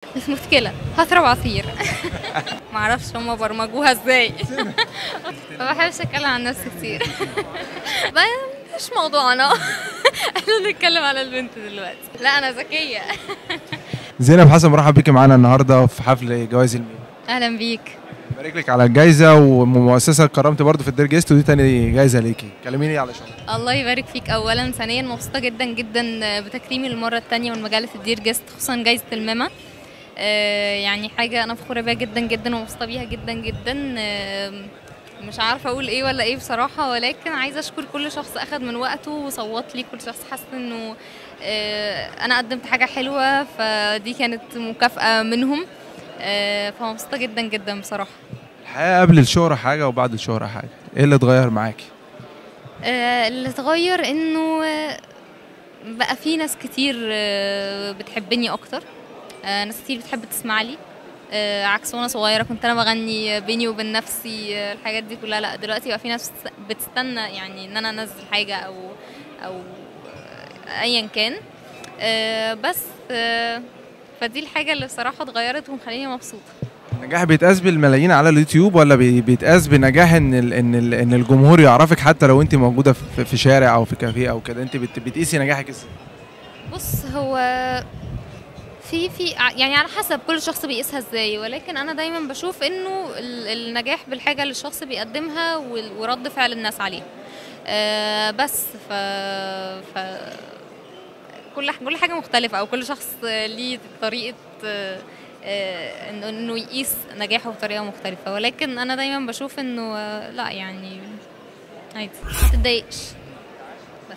مش مشكلة هشرب عصير معرفش هما برمجوها ازاي ما بحبش اتكلم عن نفسي كتير بقى مش موضوعنا احنا نتكلم على البنت دلوقتي لا انا ذكية زينب حسن مرحب بيكي معانا النهارده في حفل جوائز الميل اهلا بيك بارك لك على الجائزه ومؤسسه كرمت برضو في الدير جيست ودي تاني جائزه ليكي كلميني على شغلك الله يبارك فيك اولا ثانيا مبسوطه جدا جدا بتكريمي للمره الثانيه من مجله الدير جيست خصوصا جائزه الماما آه، يعني حاجه انا فخوره بيها جدا جدا ومبسوطه بيها جدا جدا آه، مش عارفه اقول ايه ولا ايه بصراحه ولكن عايزه اشكر كل شخص اخد من وقته وصوت لي كل شخص حس انه آه، انا قدمت حاجه حلوه فدي كانت مكافاه منهم آه، فمبسوطه جدا جدا بصراحه الحياه قبل الشهره حاجه وبعد الشهره حاجه ايه اللي اتغير معاكي آه، اللي اتغير انه آه، بقى في ناس كتير آه، بتحبني اكتر آه، ناس كتير بتحب تسمع لي آه، عكس وانا صغيره كنت انا بغني بيني وبين نفسي آه، الحاجات دي كلها لا دلوقتي بقى في ناس بتست- بتستنى يعني ان انا انزل حاجه او او آه، ايا كان آه، بس آه، فدي الحاجه اللي بصراحه اتغيرت ومخليني مبسوطه النجاح بيتقاس بالملايين على اليوتيوب ولا بي- بيتقاس بنجاح ان ال ان ال ان الجمهور يعرفك حتى لو انت موجوده في, في شارع او في كافيه او كده انت بت بتقيسي نجاحك ازاي بص هو في في ع- يعني على حسب كل شخص بيقيسها ازاي ولكن انا دايما بشوف انه ال- النجاح بالحاجه اللي الشخص بيقدمها وال- ورد فعل الناس عليه آه بس ف, ف كل ح- كل حاجه مختلفه او كل شخص ليه طريقه آه، آه، انه انه يقيس نجاحه بطريقه مختلفه ولكن انا دايما بشوف انه آه، لا يعني عادي ما تتضايقش بس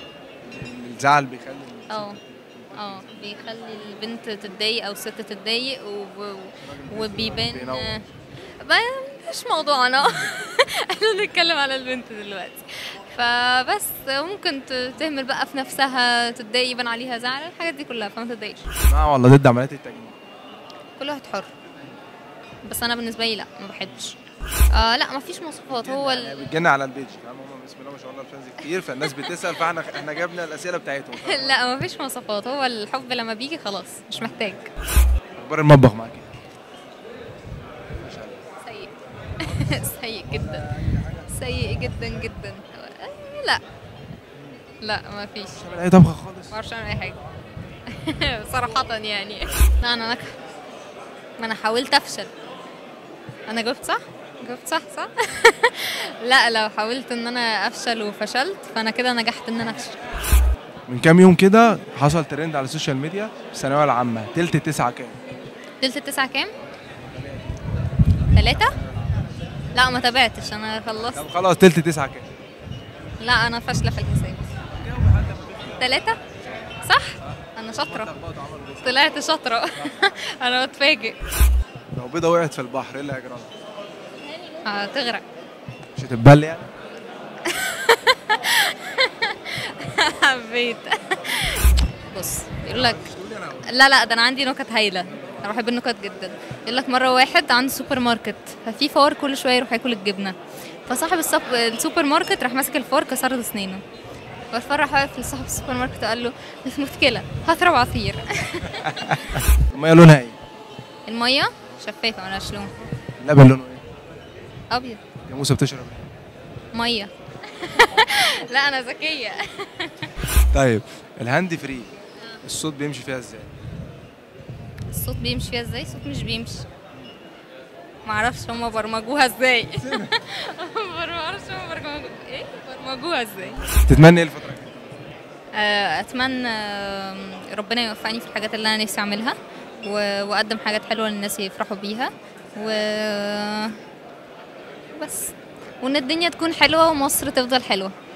الزعل بيخلي اه اه بيخلي البنت تتضايق او الست تتضايق و... وبيبان بينور. بقى مش موضوعنا احنا بنتكلم على البنت دلوقتي فبس ممكن ت- تهمل بقى في نفسها تتضايق يبان عليها زعل الحاجات دي كلها فما تتضايقش مع ولا ضد عمليات التجميل كل واحد حر بس انا بالنسبه لي لا ما بحبش آه لا ما فيش مواصفات هو ال... بتجينا على البيج فاهم هم بسم الله ما شاء الله الفانز كتير فالناس بتسال فاحنا احنا جبنا الاسئله بتاعتهم فاهم؟ لا ما فيش مواصفات هو الحب لما بيجي خلاص مش محتاج اخبار المطبخ معاكي سيء سيء جدا سيء جدا جدا آه، لا لا ما فيش بتعمل اي طبخه خالص ما اعرفش اعمل اي حاجه صراحة يعني لا انا ناجحة ما انا حاولت افشل انا جاوبت صح؟ جاوبت صح صح؟ لا لو حاولت ان انا افشل وفشلت فانا كده نجحت ان انا افشل من كام يوم كده حصل ترند على السوشيال ميديا في الثانويه العامه تلت تسعة كام تلت التسعة كام؟ ثلاثة؟ لا ما تابعتش انا خلصت طب خلاص تلت تسعة كام لا انا فاشله في الحساب ثلاثة صح انا شاطرة طلعت شاطرة انا بتفاجئ لو بيضه وقعت في البحر ايه اللي هيجرى لها؟ هتغرق مش هتتبل يعني حبيت بص يقول لك لا لا ده انا عندي نكت هايله انا بحب النكت جدا يقول لك مره واحد عنده سوبر ماركت ففي فار كل شويه يروح ياكل الجبنه فصاحب السب... السوبر ماركت راح ماسك الفار كسر له اسنانه فالفار راح واقف لصاحب السوبر ماركت وقال له مش مشكله هشرب عصير الميه لونها ايه؟ الميه شفافه ملهاش لون اللبن لونه ايه؟ ابيض يا موسى بتشرب ايه؟ ميه لا انا ذكيه طيب الهاند فري الصوت بيمشي فيها ازاي؟ الصوت بيمشي فيها ازاي الصوت مش بيمشي معرفش هما برمجوها ازاي معرفش هما برمجوها ايه برمجوها ازاي تتمنى ايه الفتره الجايه؟ آه، اتمنى آم، ربنا يوفقني في الحاجات اللي انا نفسي اعملها و- واقدم حاجات حلوه للناس يفرحوا بيها و بس وان الدنيا تكون حلوه ومصر تفضل حلوه